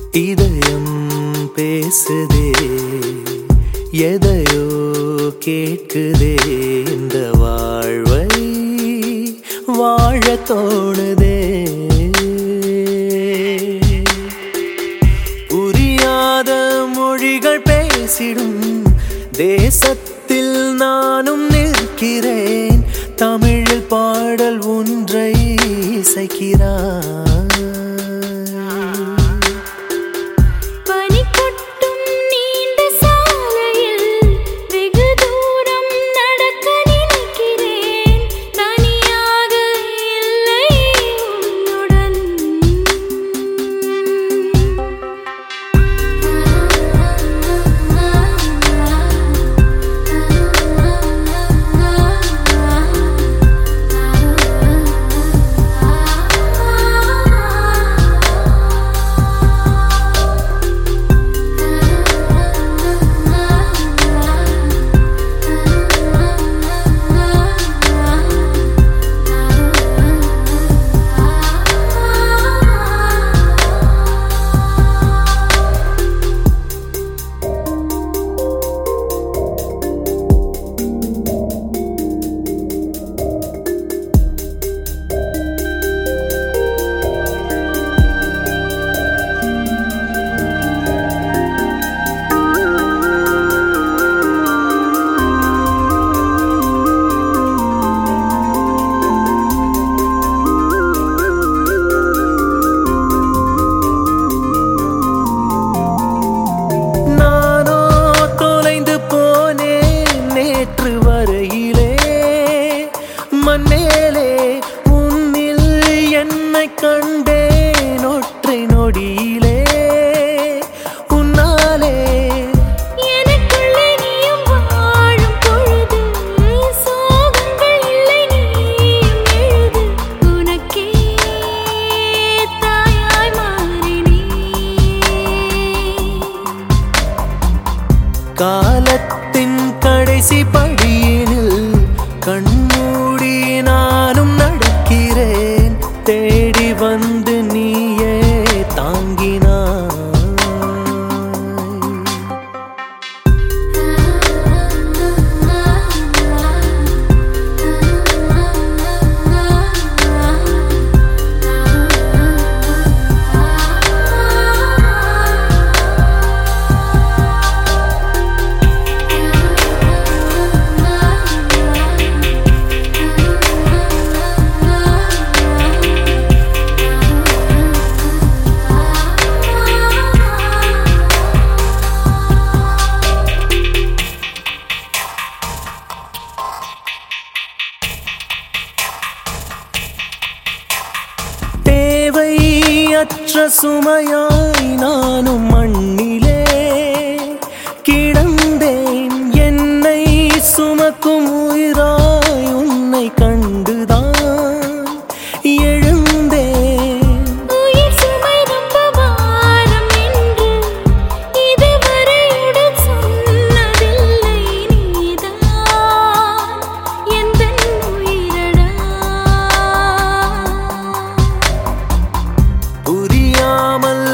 இதயம் பேசுதே எதையோ கேட்குதே இந்த வாழ்வை வாழ தோணுதே புரியாத மொழிகள் பேசிடும் தேசத்தில் நானும் நிற்கிறேன் தமிழில் பாடல் ஒன்றை இசைக்கிறான் பனி கொட்டும் நீண்ட சாலையில் வெகு தூரம் நடக்க நினைக்கிறேன் தனியாக இல்லை உன்னுடன் நானோ தொலைந்து போனேன் நேற்று வரையிலே மண்மேலே உன்னில் என்னை கண்டேன் ஒற்றை நொடியிலே உன்னாலே எனக்குள்ளே நீயும் வாழும் பொழுது சோகங்கள் இல்லை நீயும் எழுது உனக்கே தாயாய் மாறினேன் காலத்தின் கடைசி படியினில் கண்மூடி நானும் நடக்கிறேன் தேடி வந்து நீயே தாங்கினாய் தேவையற்ற சுமையாய் நானும் மண்ணிலே கிடந்தேன் என்னை சுமக்கும் உயிராய் உன்னை கண்டுதான் எழுந்தேன் உயிர் சுமை ரொம்ப பாரம் என்று இதுவரை உடன் சொன்னதில்லை நீதான் எந்தன் உயிரடா புரியாமல்